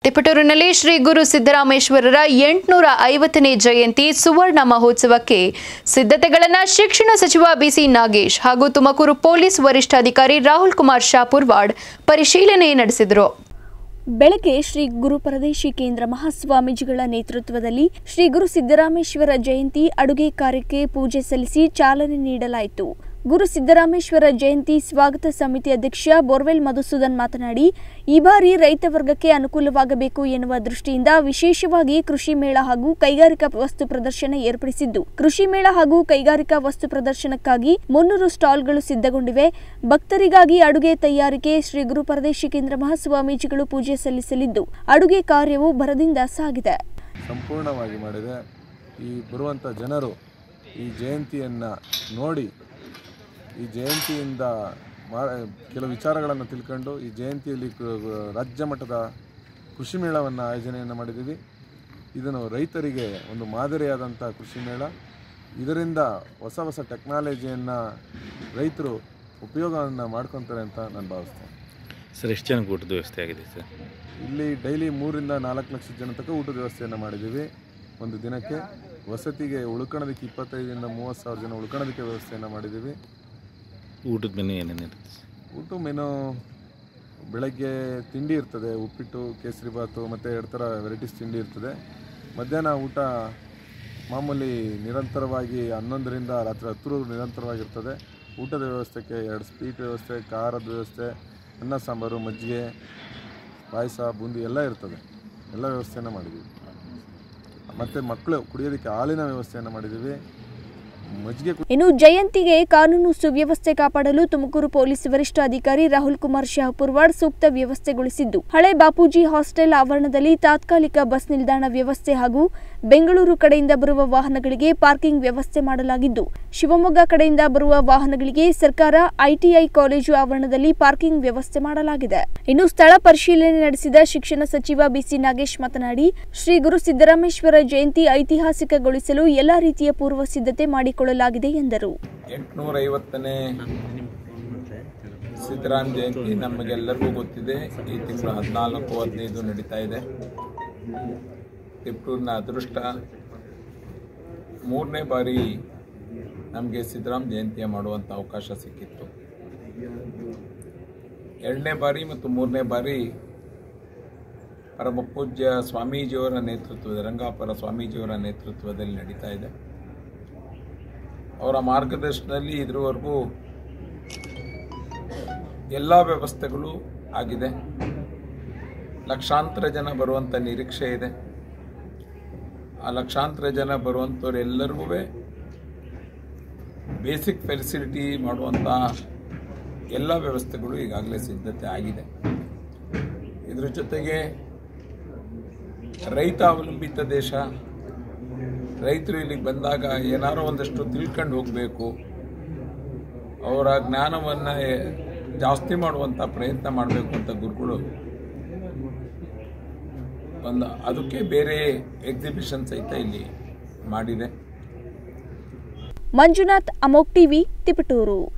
ತಿಪಟೂರಿನಲ್ಲಿ ಶ್ರೀ ಗುರು ಸಿದ್ದರಾಮೇಶ್ವರರ ಎಂಟುನೂರ ಐವತ್ತನೇ ಜಯಂತಿ ಸುವರ್ಣ ಮಹೋತ್ಸವಕ್ಕೆ ಸಿದ್ಧತೆಗಳನ್ನು ಶಿಕ್ಷಣ ಸಚಿವ ಬಿಸಿ ನಾಗೇಶ್ ಹಾಗೂ ತುಮಕೂರು ಪೊಲೀಸ್ ವರಿಷ್ಠಾಧಿಕಾರಿ ರಾಹುಲ್ ಕುಮಾರ್ ಶಾಪುರ್ವಾಡ್ ಪರಿಶೀಲನೆ ನಡೆಸಿದರು ಬೆಳಗ್ಗೆ ಶ್ರೀ ಗುರು ಪರದೇಶಿ ಕೇಂದ್ರ ಮಹಾಸ್ವಾಮೀಜಿಗಳ ನೇತೃತ್ವದಲ್ಲಿ ಶ್ರೀ ಗುರು ಸಿದ್ದರಾಮೇಶ್ವರ ಜಯಂತಿ ಅಡುಗೆ ಕಾರ್ಯಕ್ಕೆ ಪೂಜೆ ಸಲ್ಲಿಸಿ ಚಾಲನೆ ನೀಡಲಾಯಿತು ಗುರು ಸಿದ್ದರಾಮೇಶ್ವರ ಜಯಂತಿ ಸ್ವಾಗತ ಸಮಿತಿ ಅಧ್ಯಕ್ಷ ಬೋರ್ವೆಲ್ ಮಧುಸೂದನ್ ಮಾತನಾಡಿ ಈ ಬಾರಿ ರೈತ ವರ್ಗಕ್ಕೆ ಅನುಕೂಲವಾಗಬೇಕು ಎನ್ನುವ ದೃಷ್ಟಿಯಿಂದ ವಿಶೇಷವಾಗಿ ಕೃಷಿ ಮೇಳ ಹಾಗೂ ಕೈಗಾರಿಕಾ ವಸ್ತು ಪ್ರದರ್ಶನ ಏರ್ಪಡಿಸಿದ್ದು ಕೃಷಿ ಮೇಳ ಹಾಗೂ ಕೈಗಾರಿಕಾ ವಸ್ತು ಪ್ರದರ್ಶನಕ್ಕಾಗಿ ಮುನ್ನೂರು ಸ್ಟಾಲ್ಗಳು ಸಿದ್ಧಗೊಂಡಿವೆ ಭಕ್ತರಿಗಾಗಿ ಅಡುಗೆ ತಯಾರಿಕೆ ಶ್ರೀ ಗುರು ಪರದೇಶಿ ಕೇಂದ್ರ ಮಹಾಸ್ವಾಮೀಜಿಗಳು ಪೂಜೆ ಸಲ್ಲಿಸಲಿದ್ದು ಅಡುಗೆ ಕಾರ್ಯವು ಭರದಿಂದ ಸಾಗಿದೆ ಸಂಪೂರ್ಣವಾಗಿ ಮಾಡಿದೆ ಈ ಬರುವಂಥ ಜನರು ಈ ಜಯಂತಿಯನ್ನು ನೋಡಿ ಈ ಜಯಂತಿಯಿಂದ ಮಾ ಕೆಲವು ವಿಚಾರಗಳನ್ನು ತಿಳ್ಕೊಂಡು ಈ ಜಯಂತಿಯಲ್ಲಿ ಕ- ರಾಜ್ಯ ಮಟ್ಟದ ಕೃಷಿ ಮೇಳವನ್ನು ಆಯೋಜನೆಯನ್ನು ಮಾಡಿದ್ದೀವಿ ಇದನ್ನು ರೈತರಿಗೆ ಒಂದು ಮಾದರಿಯಾದಂಥ ಕೃಷಿ ಮೇಳ ಇದರಿಂದ ಹೊಸ ಹೊಸ ಟೆಕ್ನಾಲಜಿಯನ್ನು ರೈತರು ಉಪಯೋಗವನ್ನು ಮಾಡ್ಕೊತಾರೆ ಅಂತ ನಾನು ಭಾವಿಸ್ತೇನೆ ಸರ್ ಎಷ್ಟು ಜನಕ್ಕೆ ಊಟದ ವ್ಯವಸ್ಥೆ ಆಗಿದೆ ಸರ್ ಇಲ್ಲಿ ಡೈಲಿ ಮೂರಿಂದ ನಾಲ್ಕು ಲಕ್ಷ ಜನ ತನಕ ಊಟದ ವ್ಯವಸ್ಥೆಯನ್ನು ಮಾಡಿದ್ದೀವಿ ಒಂದು ದಿನಕ್ಕೆ ವಸತಿಗೆ ಉಳ್ಕೊಳ್ಳೋದಕ್ಕೆ ಇಪ್ಪತ್ತೈದರಿಂದ ಮೂವತ್ತು ಸಾವಿರ ಜನ ಉಳ್ಕೊಳ್ಳೋದಕ್ಕೆ ವ್ಯವಸ್ಥೆಯನ್ನು ಮಾಡಿದ್ದೀವಿ ಊಟದ ಮೆನು ಏನೇನಿರುತ್ತೆ ಸರ್ ಊಟ ಮೆನು ಬೆಳಗ್ಗೆ ತಿಂಡಿ ಇರ್ತದೆ ಉಪ್ಪಿಟ್ಟು ಕೇಸರಿ ಬಾತು ಮತ್ತು ಎರಡು ಥರ ವೆರೈಟೀಸ್ ತಿಂಡಿ ಇರ್ತದೆ ಮಧ್ಯಾಹ್ನ ಊಟ ಮಾಮೂಲಿ ನಿರಂತರವಾಗಿ ಹನ್ನೊಂದರಿಂದ ರಾತ್ರಿ ಹತ್ತರವರೆಗೂ ನಿರಂತರವಾಗಿರ್ತದೆ ಊಟದ ವ್ಯವಸ್ಥೆಗೆ ಎರಡು ಸ್ವೀಟ್ ವ್ಯವಸ್ಥೆ ಖಾರದ ವ್ಯವಸ್ಥೆ ಅನ್ನ ಸಾಂಬಾರು ಮಜ್ಜಿಗೆ ಪಾಯಸ ಬೂಂದಿ ಎಲ್ಲ ಇರ್ತದೆ ಎಲ್ಲ ವ್ಯವಸ್ಥೆಯನ್ನು ಮಾಡಿದ್ದೀವಿ ಮತ್ತು ಮಕ್ಕಳು ಕುಡಿಯೋದಕ್ಕೆ ಹಾಲಿನ ವ್ಯವಸ್ಥೆಯನ್ನು ಮಾಡಿದ್ದೀವಿ ಮಜ್ಜಿಗೆ ಕು- ಇನ್ನು ಜಯಂತಿಗೆ ಕಾನೂನು ಸುವ್ಯವಸ್ಥೆ ಕಾಪಾಡಲು ತುಮಕೂರು ಪೊಲೀಸ್ ವರಿಷ್ಠಾಧಿಕಾರಿ ರಾಹುಲ್ ಕುಮಾರ್ ಶಾಹಪುರ್ವಾಡ್ ಸೂಕ್ತ ವ್ಯವಸ್ಥೆಗೊಳಿಸಿದ್ದು ಹಳೆ ಬಾಪೂಜಿ ಹಾಸ್ಟೆಲ್ ಆವರಣದಲ್ಲಿ ತಾತ್ಕಾಲಿಕ ಬಸ್ ನಿಲ್ದಾಣ ವ್ಯವಸ್ಥೆ ಹಾಗೂ ಬೆಂಗಳೂರು ಕಡೆಯಿಂದ ಬರುವ ವಾಹನಗಳಿಗೆ ಪಾರ್ಕಿಂಗ್ ವ್ಯವಸ್ಥೆ ಮಾಡಲಾಗಿದ್ದು ಶಿವಮೊಗ್ಗ ಕಡೆಯಿಂದ ಬರುವ ವಾಹನಗಳಿಗೆ ಸರ್ಕಾರ ಐಟಿಐ ಕಾಲೇಜು ಆವರಣದಲ್ಲಿ ಪಾರ್ಕಿಂಗ್ ವ್ಯವಸ್ಥೆ ಮಾಡಲಾಗಿದೆ ಇನ್ನು ಸ್ಥಳ ಪರಿಶೀಲನೆ ನಡೆಸಿದ ಶಿಕ್ಷಣ ಸಚಿವ ಬಿಸಿ ನಾಗೇಶ್ ಮಾತನಾಡಿ ಶ್ರೀ ಗುರು ಸಿದ್ದರಾಮೇಶ್ವರ ಜಯಂತಿ ಐತಿಹಾಸಿಕಗೊಳಿಸಲು ಎಲ್ಲಾ ರೀತಿಯ ಪೂರ್ವ ಸಿದ್ಧತೆ ಮಾಡಿಕೊಳ್ಳಲಾಗಿದೆ ಎಂದರು ಎಂಟುನೂರೈವತ್ತನೇ ಸಿದ್ದರಾಮ ಜಯಂತಿ ನಮಗೆಲ್ಲರಿಗೂ ಗೊತ್ತಿದೆ ಈ ತಿಂಗಳು ಹದಿನಾಲ್ಕು ಹದಿನೈದು ನಡೀತಾ ಇದೆ ತಿಪ್ಟೂರಿನ ಅದೃಷ್ಟ ಮೂರನೇ ಬಾರಿ ನಮಗೆ ಸಿದ್ದರಾಮ ಜಯಂತಿಯ ಮಾಡುವಂಥ ಅವಕಾಶ ಸಿಕ್ಕಿತ್ತು ಎರಡನೇ ಬಾರಿ ಮತ್ತು ಮೂರನೇ ಬಾರಿ ಪರಮ ಪೂಜ್ಯ ಸ್ವಾಮೀಜಿಯವರ ನೇತೃತ್ವದ ರಂಗಾಪುರ ಸ್ವಾಮೀಜಿಯವರ ನೇತೃತ್ವದಲ್ಲಿ ನಡೀತಾ ಇದೆ ಅವರ ಮಾರ್ಗದರ್ಶನದಲ್ಲಿ ಇದುವರೆಗೂ ಎಲ್ಲ ವ್ಯವಸ್ಥೆಗಳು ಆಗಿದೆ ಲಕ್ಷಾಂತರ ಜನ ಬರುವಂಥ ನಿರೀಕ್ಷೆ ಇದೆ ಆ ಲಕ್ಷಾಂತರ ಜನ ಬರುವಂಥವ್ರು ಎಲ್ಲರಿಗೂ ಬೇಸಿಕ್ ಫೆಸಿಲಿಟಿ ಮಾಡುವಂಥ ಎಲ್ಲ ವ್ಯವಸ್ಥೆಗಳು ಈಗಾಗಲೇ ಸಿದ್ಧತೆ ಆಗಿದೆ ಇದ್ರ ಜೊತೆಗೆ ರೈತ ಅವಲಂಬಿತ ದೇಶ ರೈತರು ಇಲ್ಲಿಗೆ ಬಂದಾಗ ಏನಾರೋ ಒಂದಷ್ಟು ತಿಳ್ಕೊಂಡು ಹೋಗಬೇಕು ಅವರ ಜ್ಞಾನವನ್ನು ಜಾಸ್ತಿ ಮಾಡುವಂಥ ಪ್ರಯತ್ನ ಮಾಡಬೇಕು ಅಂತ ಗುರುಗಳು ಒಂದು ಅದಕ್ಕೆ ಬೇರೆ ಎಕ್ಸಿಬಿಷನ್ ಸಹಿತ ಇಲ್ಲಿ ಮಾಡಿದೆ ಮಂಜುನಾಥ್ ಅಮೋಕ್ ಟಿವಿ ತಿಪಟೂರು